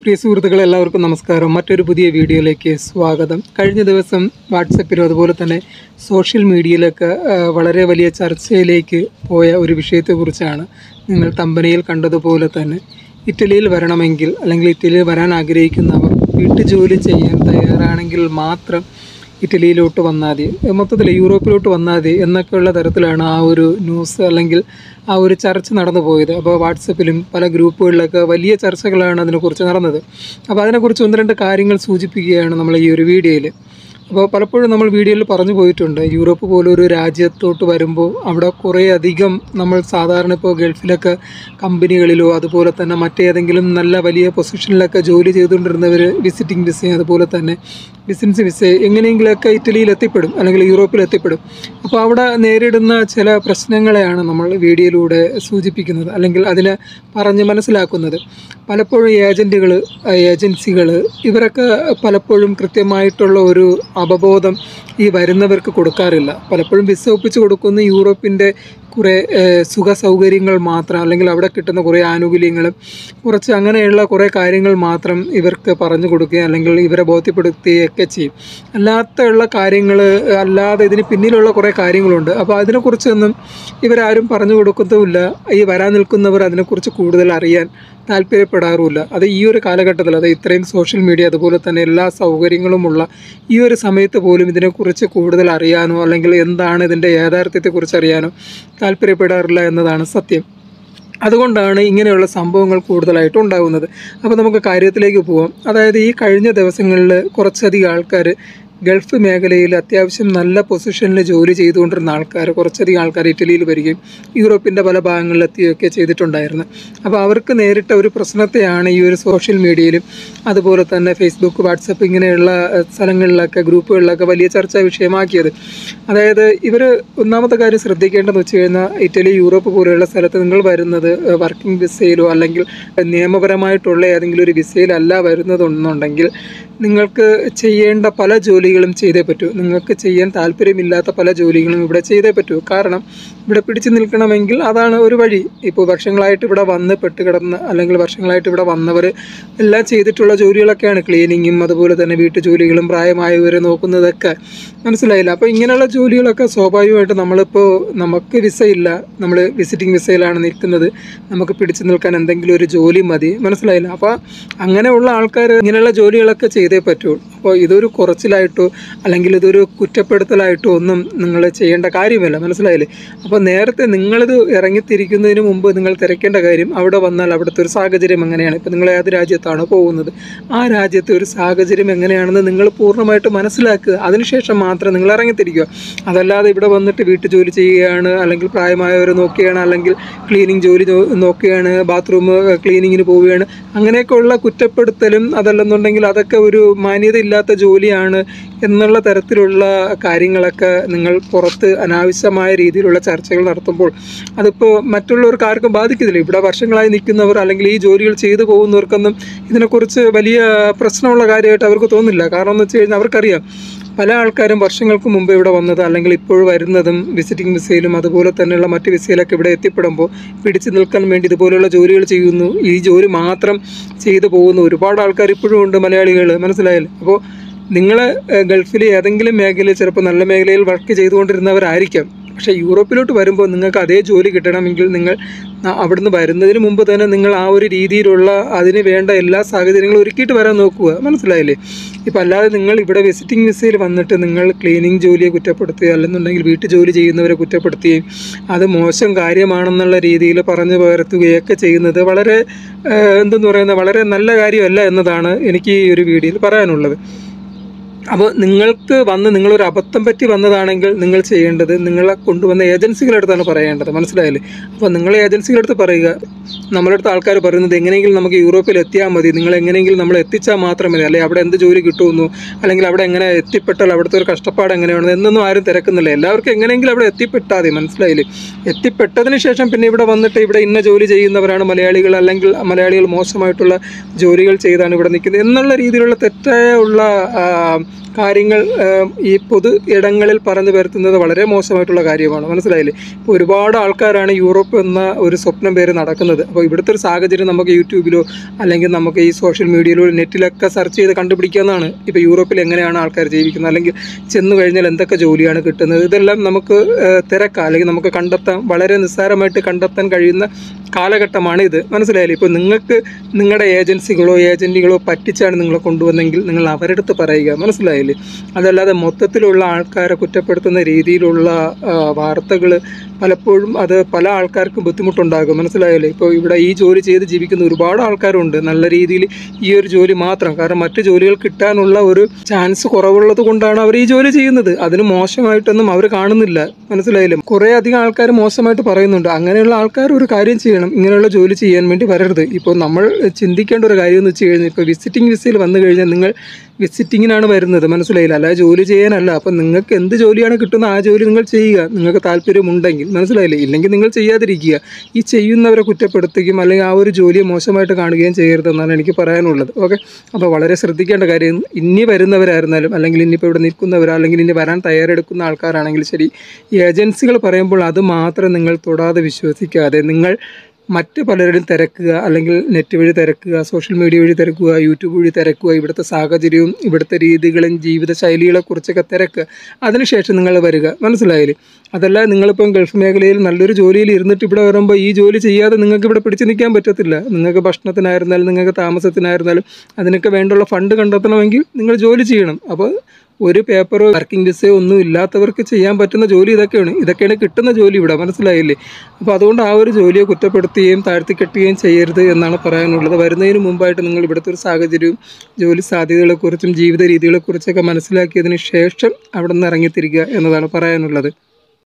പ്രിയ സുഹൃത്തുക്കളെ എല്ലാവർക്കും നമസ്കാരം മറ്റൊരു പുതിയ വീഡിയോയിലേക്ക് സ്വാഗതം കഴിഞ്ഞ ദിവസം വാട്സപ്പിലും അതുപോലെ തന്നെ സോഷ്യൽ മീഡിയയിലൊക്കെ ആ, വളരെ വലിയ ചർച്ചയിലേക്ക് പോയ ഒരു വിഷയത്തെക്കുറിച്ചാണ് നിങ്ങൾ തമ്പനയിൽ കണ്ടതുപോലെ തന്നെ ഇറ്റലിയിൽ വരണമെങ്കിൽ അല്ലെങ്കിൽ ഇറ്റലിയിൽ വരാൻ ആഗ്രഹിക്കുന്നവർ വീട്ടുജോലി ചെയ്യാൻ തയ്യാറാണെങ്കിൽ മാത്രം ഇറ്റലിയിലോട്ട് വന്നാൽ മതി മൊത്തത്തിൽ യൂറോപ്പിലോട്ട് വന്നാൽ മതി എന്നൊക്കെയുള്ള തരത്തിലാണ് ആ ഒരു ന്യൂസ് അല്ലെങ്കിൽ ആ ഒരു ചർച്ച നടന്നു പോയത് അപ്പോൾ വാട്സപ്പിലും പല ഗ്രൂപ്പുകളിലൊക്കെ വലിയ ചർച്ചകളാണ് അതിനെക്കുറിച്ച് നടന്നത് അപ്പോൾ അതിനെക്കുറിച്ച് ഒന്ന് രണ്ട് കാര്യങ്ങൾ സൂചിപ്പിക്കുകയാണ് നമ്മൾ ഈ ഒരു വീഡിയോയിൽ അപ്പോൾ പലപ്പോഴും നമ്മൾ വീഡിയോയിൽ പറഞ്ഞു പോയിട്ടുണ്ട് യൂറോപ്പ് പോലൊരു രാജ്യത്തോട്ട് വരുമ്പോൾ അവിടെ കുറേ അധികം നമ്മൾ സാധാരണ ഇപ്പോൾ ഗൾഫിലൊക്കെ കമ്പനികളിലോ അതുപോലെ തന്നെ മറ്റേതെങ്കിലും നല്ല വലിയ പൊസിഷനിലൊക്കെ ജോലി ചെയ്തുകൊണ്ടിരുന്നവർ വിസിറ്റിംഗ് വിസ അതുപോലെ തന്നെ ബിസിനസ് വിസ എങ്ങനെയെങ്കിലുമൊക്കെ ഇറ്റലിയിൽ എത്തിപ്പെടും അല്ലെങ്കിൽ യൂറോപ്പിൽ എത്തിപ്പെടും അപ്പോൾ അവിടെ നേരിടുന്ന ചില പ്രശ്നങ്ങളെയാണ് നമ്മൾ വീഡിയോയിലൂടെ സൂചിപ്പിക്കുന്നത് അല്ലെങ്കിൽ അതിനെ പറഞ്ഞ് മനസ്സിലാക്കുന്നത് പലപ്പോഴും ഏജൻറ്റുകൾ ഏജൻസികൾ ഇവരൊക്കെ പലപ്പോഴും കൃത്യമായിട്ടുള്ള ഒരു അവബോധം ഈ വരുന്നവർക്ക് കൊടുക്കാറില്ല പലപ്പോഴും വിസ ഒപ്പിച്ച് കൊടുക്കുന്ന യൂറോപ്പിൻ്റെ കുറേ ഏഹ്, സുഖ സൗകര്യങ്ങൾ മാത്രം അല്ലെങ്കിൽ അവിടെ കിട്ടുന്ന കുറേ ആനുകൂല്യങ്ങളും കുറച്ച് അങ്ങനെയുള്ള കുറേ കാര്യങ്ങൾ മാത്രം ഇവർക്ക് പറഞ്ഞു കൊടുക്കുകയും അല്ലെങ്കിൽ ഇവരെ ബോധ്യപ്പെടുത്തുകയൊക്കെ ചെയ്യും അല്ലാത്തുള്ള കാര്യങ്ങൾ അല്ലാതെ ഇതിന് പിന്നിലുള്ള കുറേ കാര്യങ്ങളുണ്ട് അപ്പോൾ അതിനെക്കുറിച്ചൊന്നും ഇവരാരും പറഞ്ഞു കൊടുക്കത്തുമില്ല ഈ വരാൻ നിൽക്കുന്നവർ അതിനെക്കുറിച്ച് കൂടുതൽ അറിയാൻ താല്പര്യപ്പെടാറുമില്ല അത് ഈ ഒരു കാലഘട്ടത്തിൽ അത് ഇത്രയും സോഷ്യൽ മീഡിയ അതുപോലെ തന്നെ എല്ലാ സൗകര്യങ്ങളുമുള്ള ഈ ഒരു സമയത്ത് പോലും ഇതിനെക്കുറിച്ച് കൂടുതൽ അറിയാനോ അല്ലെങ്കിൽ എന്താണ് ഇതിൻ്റെ യാഥാർത്ഥ്യത്തെക്കുറിച്ച് അറിയാനോ താല്പര്യപ്പെടാറില്ല എന്നതാണ് സത്യം അതുകൊണ്ടാണ് ഇങ്ങനെയുള്ള സംഭവങ്ങൾ കൂടുതലായിട്ട് ഉണ്ടാകുന്നത് അപ്പോൾ നമുക്ക് കാര്യത്തിലേക്ക് പോവാം അതായത് ഈ കഴിഞ്ഞ ദിവസങ്ങളിൽ കുറച്ചധികം ആൾക്കാർ ഗൾഫ് മേഖലയിൽ അത്യാവശ്യം നല്ല പൊസിഷനിൽ ജോലി ചെയ്തുകൊണ്ടിരുന്ന ആൾക്കാർ കുറച്ചധികം ആൾക്കാർ ഇറ്റലിയിൽ വരികയും യൂറോപ്പിൻ്റെ പല ഭാഗങ്ങളിൽ എത്തുകയൊക്കെ ചെയ്തിട്ടുണ്ടായിരുന്നു അപ്പോൾ അവർക്ക് നേരിട്ട ഒരു പ്രശ്നത്തെയാണ് ഈ ഒരു സോഷ്യൽ മീഡിയയിലും അതുപോലെ തന്നെ ഫേസ്ബുക്ക് വാട്സപ്പ് ഇങ്ങനെയുള്ള ഏഹ്, സ്ഥലങ്ങളിലൊക്കെ ഗ്രൂപ്പുകളിലൊക്കെ വലിയ ചർച്ചാ വിഷയമാക്കിയത് അതായത് ഇവർ ഒന്നാമത്തെ കാര്യം ശ്രദ്ധിക്കേണ്ടതെന്ന് വെച്ച് കഴിഞ്ഞാൽ ഇറ്റലി യൂറോപ്പ് പോലെയുള്ള സ്ഥലത്ത് നിങ്ങൾ വരുന്നത് വർക്കിംഗ് വിസയിലോ അല്ലെങ്കിൽ നിയമപരമായിട്ടുള്ള ഏതെങ്കിലും ഒരു വിസയിലല്ല വരുന്നതെന്നുണ്ടെങ്കിൽ നിങ്ങൾക്ക് ചെയ്യേണ്ട പല ജോലികളും ചെയ്തേ പറ്റൂ നിങ്ങൾക്ക് ചെയ്യാൻ താല്പര്യമില്ലാത്ത പല ജോലികളും ഇവിടെ ചെയ്തേ പറ്റൂ കാരണം ഇവിടെ പിടിച്ചു നിൽക്കണമെങ്കിൽ അതാണ് ഒരു വഴി ഇപ്പോൾ വർഷങ്ങളായിട്ട് ഇവിടെ വന്ന് പെട്ടുകിടന്ന് അല്ലെങ്കിൽ വർഷങ്ങളായിട്ട് ഇവിടെ വന്നവർ എല്ലാം ചെയ്തിട്ടുള്ള ജോലികളൊക്കെയാണ് ക്ലീനിങ്ങും അതുപോലെ തന്നെ വീട്ടു ജോലികളും പ്രായമായവരെ നോക്കുന്നതൊക്കെ മനസ്സിലായില്ല അപ്പോൾ ഇങ്ങനെയുള്ള ജോലികളൊക്കെ സ്വാഭാവികമായിട്ട് നമ്മളിപ്പോൾ നമുക്ക് വിസ ഇല്ല നമ്മൾ വിസിറ്റിംഗ് വിസയിലാണ് നിൽക്കുന്നത് നമുക്ക് പിടിച്ചു നിൽക്കാൻ എന്തെങ്കിലും ഒരു ജോലി മതി മനസ്സിലായില്ല അപ്പോൾ അങ്ങനെയുള്ള ആൾക്കാർ ഇങ്ങനെയുള്ള ജോലികളൊക്കെ ചെയ്തേ പറ്റുള്ളൂ അപ്പോൾ ഇതൊരു കുറച്ചിലായിട്ടോ അല്ലെങ്കിൽ ഇതൊരു കുറ്റപ്പെടുത്തലായിട്ടോ ഒന്നും നിങ്ങൾ ചെയ്യേണ്ട കാര്യമല്ല മനസ്സിലായില്ലേ അപ്പോൾ നേരത്തെ നിങ്ങളിത് ഇറങ്ങിത്തിരിക്കുന്നതിന് മുമ്പ് നിങ്ങൾ തിരക്കേണ്ട കാര്യം അവിടെ വന്നാൽ അവിടുത്തെ ഒരു സാഹചര്യം എങ്ങനെയാണ് ഇപ്പോൾ നിങ്ങൾ ഏത് രാജ്യത്താണോ പോകുന്നത് ആ രാജ്യത്തെ ഒരു സാഹചര്യം എങ്ങനെയാണെന്ന് നിങ്ങൾ പൂർണ്ണമായിട്ട് മനസ്സിലാക്കുക അതിനുശേഷം മാത്രം നിങ്ങൾ ഇറങ്ങിത്തിരിക്കുക അതല്ലാതെ ഇവിടെ വന്നിട്ട് വീട്ടു ജോലി ചെയ്യുകയാണ് അല്ലെങ്കിൽ പ്രായമായവരെ നോക്കുകയാണ് അല്ലെങ്കിൽ ക്ലീനിങ് ജോലി നോ- നോക്കുകയാണ് ബാത്റൂം ക്ലീനിങ്ങിന് പോവുകയാണ് അങ്ങനെയൊക്കെയുള്ള കുറ്റപ്പെടുത്തലും അതല്ലെന്നുണ്ടെങ്കിൽ അതൊക്കെ ഒരു മാന്യതയില്ലാത്ത ജോലിയാണ് എന്നുള്ള തരത്തിലുള്ള കാര്യങ്ങളൊക്കെ നിങ്ങൾ പുറത്ത് അനാവശ്യമായ രീതിയിലുള്ള ചർച്ചകൾ നടത്തുമ്പോൾ അതിപ്പോൾ മറ്റുള്ളവർക്ക് ആർക്കും ബാധിക്കുന്നില്ല ഇവിടെ വർഷങ്ങളായി നിൽക്കുന്നവർ അല്ലെങ്കിൽ ഈ ജോലികൾ ചെയ്തു പോകുന്നവർക്കൊന്നും ഇതിനെക്കുറിച്ച് വലിയ പ്രശ്നമുള്ള കാര്യമായിട്ട് അവർക്ക് തോന്നില്ല കാരണം എന്ന് വെച്ച് കഴിഞ്ഞാൽ അവർക്കറിയാം പല ആൾക്കാരും വർഷങ്ങൾക്ക് മുമ്പ് ഇവിടെ വന്നത് അല്ലെങ്കിൽ ഇപ്പോൾ വരുന്നതും വിസിറ്റിംഗ് വിസയിലും അതുപോലെ തന്നെയുള്ള മറ്റ് വിസയിലൊക്കെ ഇവിടെ എത്തിപ്പെടുമ്പോൾ പിടിച്ചു നിൽക്കാൻ വേണ്ടി ഇതുപോലെയുള്ള ജോലികൾ ചെയ്യുന്നു ഈ ജോലി മാത്രം ചെയ്തു പോകുന്ന ഒരുപാട് ആൾക്കാർ ഇപ്പോഴും ഉണ്ട് മലയാളികൾ മനസ്സിലായല്ലോ അപ്പോൾ നിങ്ങൾ ഗൾഫിൽ ഏതെങ്കിലും മേഖലയിൽ ചിലപ്പോൾ നല്ല മേഖലയിൽ വർക്ക് ചെയ്തുകൊണ്ടിരുന്നവരായിരിക്കാം പക്ഷേ യൂറോപ്പിലോട്ട് വരുമ്പോൾ നിങ്ങൾക്ക് അതേ ജോലി കിട്ടണമെങ്കിൽ നിങ്ങൾ ന- അവിടുന്ന് വരുന്നതിന് മുമ്പ് തന്നെ നിങ്ങൾ ആ ഒരു രീതിയിലുള്ള അതിന് വേണ്ട എല്ലാ സാഹചര്യങ്ങളും ഒരുക്കിയിട്ട് വരാൻ നോക്കുക മനസ്സിലായില്ലേ ഇപ്പം അല്ലാതെ നിങ്ങൾ ഇവിടെ വിസിറ്റിംഗ് വിസയിൽ വന്നിട്ട് നിങ്ങൾ ക്ലീനിങ് ജോലിയെ കുറ്റപ്പെടുത്തുക അല്ലെന്നുണ്ടെങ്കിൽ വീട്ടു ജോലി ചെയ്യുന്നവരെ കുറ്റപ്പെടുത്തുകയും അത് മോശം കാര്യമാണെന്നുള്ള രീതിയിൽ പറഞ്ഞു പകർത്തുകയൊക്കെ ചെയ്യുന്നത് വളരെ ഏഹ്, എന്തെന്ന് പറയുന്നത് വളരെ നല്ല കാര്യമല്ല എന്നതാണ് എനിക്ക് ഈ ഒരു വീഡിയോയിൽ പറയാനുള്ളത് അപ്പോൾ നിങ്ങൾക്ക് വന്ന് നിങ്ങളൊരു അബദ്ധം പറ്റി വന്നതാണെങ്കിൽ നിങ്ങൾ ചെയ്യേണ്ടത് നിങ്ങളെ കൊണ്ടുവന്ന ഏജൻസികളുടെ അടുത്താണ് പറയേണ്ടത് മനസ്സിലായില്ലേ അപ്പോൾ നിങ്ങൾ ഏജൻസികളുടെ അടുത്ത് പറയുക നമ്മുടെ അടുത്ത് ആൾക്കാർ പറയുന്നത് എങ്ങനെയെങ്കിലും നമുക്ക് യൂറോപ്പിൽ എത്തിയാൽ മതി നിങ്ങൾ എങ്ങനെയെങ്കിലും നമ്മൾ എത്തിച്ചാൽ മാത്രം മതി അല്ലെങ്കിൽ അവിടെ എന്ത് ജോലി കിട്ടുമെന്നു അല്ലെങ്കിൽ അവിടെ എങ്ങനെ എത്തിപ്പെട്ടാൽ അവിടുത്തെ ഒരു കഷ്ടപ്പാട് എങ്ങനെയാണ് എന്നൊന്നും ആരും തിരക്കുന്നില്ല എല്ലാവർക്കും എങ്ങനെയെങ്കിലും അവിടെ എത്തിപ്പെട്ടാൽ മതി മനസ്സിലായില്ലേ എത്തിപ്പെട്ടതിന് ശേഷം പിന്നെ ഇവിടെ വന്നിട്ട് ഇവിടെ ഇന്ന ജോലി ചെയ്യുന്നവരാണ് മലയാളികൾ അല്ലെങ്കിൽ മലയാളികൾ മോശമായിട്ടുള്ള ജോലികൾ ചെയ്താണ് ഇവിടെ നിൽക്കുന്നത് എന്നുള്ള രീതിയിലുള്ള തെറ്റായ ഉള്ള ആ, കാര്യങ്ങൾ ഏഹ്, ഈ പൊതു ഇടങ്ങളിൽ പറഞ്ഞു വരുത്തുന്നത് വളരെ മോശമായിട്ടുള്ള കാര്യമാണ് മനസ്സിലായില്ലേ ഇപ്പോൾ ഒരുപാട് ആൾക്കാരാണ് യൂറോപ്പ് എന്ന ഒരു സ്വപ്നം പേര് നടക്കുന്നത് അപ്പോൾ ഇവിടുത്തെ ഒരു സാഹചര്യം നമുക്ക് യൂട്യൂബിലോ അല്ലെങ്കിൽ നമുക്ക് ഈ സോഷ്യൽ മീഡിയയിലോ നെറ്റിലൊക്കെ സെർച്ച് ചെയ്ത് കണ്ടുപിടിക്കാവുന്നതാണ് ഇപ്പോൾ യൂറോപ്പിൽ എങ്ങനെയാണ് ആൾക്കാർ ജീവിക്കുന്നത് അല്ലെങ്കിൽ ചെന്ന് കഴിഞ്ഞാൽ എന്തൊക്കെ ജോലിയാണ് കിട്ടുന്നത് ഇതെല്ലാം നമുക്ക് ഏഹ്, തിരക്കാം അല്ലെങ്കിൽ നമുക്ക് കണ്ടെത്താൻ വളരെ നിസ്സാരമായിട്ട് കണ്ടെത്താൻ കഴിയുന്ന കാലഘട്ടമാണ് ഇത് മനസ്സിലായില്ലേ ഇപ്പോൾ നിങ്ങൾക്ക് നിങ്ങളുടെ ഏജൻസികളോ ഏജൻറ്റുകളോ പറ്റിച്ചാണ് നിങ്ങളെ കൊണ്ടുവന്നെങ്കിൽ നിങ്ങൾ അവരുടെ അടുത്ത് പറയുക മനസ്സിലായില്ലേ അതല്ലാതെ മൊത്തത്തിലുള്ള ആൾക്കാരെ കുറ്റപ്പെടുത്തുന്ന രീതിയിലുള്ള വാർത്തകൾ പലപ്പോഴും അത് പല ആൾക്കാർക്കും ബുദ്ധിമുട്ടുണ്ടാകും മനസ്സിലായില്ലേ ഇപ്പോൾ ഇവിടെ ഈ ജോലി ചെയ്ത് ജീവിക്കുന്ന ഒരുപാട് ആൾക്കാരുണ്ട് നല്ല രീതിയിൽ ഈ ഒരു ജോലി മാത്രം കാരണം മറ്റു ജോലികൾ കിട്ടാനുള്ള ഒരു ചാൻസ് കുറവുള്ളത് കൊണ്ടാണ് അവർ ഈ ജോലി ചെയ്യുന്നത് അതിന് മോശമായിട്ടൊന്നും അവർ കാണുന്നില്ല മനസ്സിലായില്ലേ കുറേ അധികം ആൾക്കാർ മോശമായിട്ട് പറയുന്നുണ്ട് അങ്ങനെയുള്ള ആൾക്കാർ ഒരു കാര്യം ചെയ്യണം ഇങ്ങനെയുള്ള ജോലി ചെയ്യാൻ വേണ്ടി വരരുത് ഇപ്പോൾ നമ്മൾ ചിന്തിക്കേണ്ട ഒരു കാര്യം എന്ന് വെച്ച് കഴിഞ്ഞാൽ ഇപ്പോൾ വിസിറ്റിംഗ് വിസയിൽ വന്നു കഴിഞ്ഞാൽ നിങ്ങൾ വിസിറ്റിങ്ങിനാണ് വരുന്നത് മനസ്സിലായില്ല അല്ലാതെ ജോലി ചെയ്യാനല്ല അപ്പം നിങ്ങൾക്ക് എന്ത് ജോലിയാണ് കിട്ടുന്നത് ആ ജോലി നിങ്ങൾ ചെയ്യുക നിങ്ങൾക്ക് താല്പര്യമുണ്ടെങ്കിൽ മനസ്സിലായില്ലേ ഇല്ലെങ്കിൽ നിങ്ങൾ ചെയ്യാതിരിക്കുക ഈ ചെയ്യുന്നവരെ കുറ്റപ്പെടുത്തുകയും അല്ലെങ്കിൽ ആ ഒരു ജോലിയെ മോശമായിട്ട് കാണുകയും ചെയ്യരുതെന്നാണ് എനിക്ക് പറയാനുള്ളത് ഓക്കെ അപ്പോൾ വളരെ ശ്രദ്ധിക്കേണ്ട കാര്യം ഇനി വരുന്നവരായിരുന്നാലും അല്ലെങ്കിൽ ഇനിയിപ്പോൾ ഇവിടെ നിൽക്കുന്നവരോ അല്ലെങ്കിൽ ഇനി വരാൻ തയ്യാറെടുക്കുന്ന ആൾക്കാരാണെങ്കിൽ ശരി ഈ ഏജൻസികൾ പറയുമ്പോൾ അത് മാത്രം നിങ്ങൾ തൊടാതെ വിശ്വസിക്കാതെ നിങ്ങൾ മറ്റ് പലരും തിരക്കുക അല്ലെങ്കിൽ നെറ്റ് വഴി തിരക്കുക സോഷ്യൽ മീഡിയ വഴി തിരക്കുക യൂട്യൂബ് വഴി തിരക്കുക ഇവിടുത്തെ സാഹചര്യവും ഇവിടുത്തെ രീതികളും ജീവിത ശൈലികളെ കുറിച്ചൊക്കെ തിരക്കുക അതിനുശേഷം നിങ്ങൾ വരിക മനസ്സിലായില്ലേ അതല്ല നിങ്ങളിപ്പം ഗൾഫ് മേഖലയിൽ നല്ലൊരു ജോലിയിൽ ഇരുന്നിട്ട് ഇവിടെ വരുമ്പോൾ ഈ ജോലി ചെയ്യാതെ നിങ്ങൾക്ക് ഇവിടെ പിടിച്ചു നിൽക്കാൻ പറ്റത്തില്ല നിങ്ങൾക്ക് ഭക്ഷണത്തിനായിരുന്നാലും നിങ്ങൾക്ക് താമസത്തിനായിരുന്നാലും അതിനൊക്കെ വേണ്ടുള്ള ഫണ്ട് കണ്ടെത്തണമെങ്കിൽ നിങ്ങൾ ജോലി ചെയ്യണം അപ്പോൾ ഒരു പേപ്പറോ വർക്കിംഗ് വിസയോ ഒന്നും ഇല്ലാത്തവർക്ക് ചെയ്യാൻ പറ്റുന്ന ജോലി ഇതൊക്കെയാണ് ഇതൊക്കെയാണ് കിട്ടുന്ന ജോലി ഇവിടെ മനസ്സിലായില്ലേ അപ്പോൾ അതുകൊണ്ട് ആ ഒരു ജോലിയെ കുറ്റപ്പെടുത്തുകയും താഴ്ത്തിക്കെട്ടുകയും ചെയ്യരുത് എന്നാണ് പറയാനുള്ളത് വരുന്നതിന് മുമ്പായിട്ട് നിങ്ങൾ ഇവിടുത്തെ ഒരു സാഹചര്യവും ജോലി സാധ്യതകളെക്കുറിച്ചും ജീവിത രീതികളെക്കുറിച്ചൊക്കെ മനസ്സിലാക്കിയതിന് ശേഷം അവിടെ നിന്ന് ഇറങ്ങിത്തിരിക്കുക എന്നതാണ് പറയാനുള്ളത്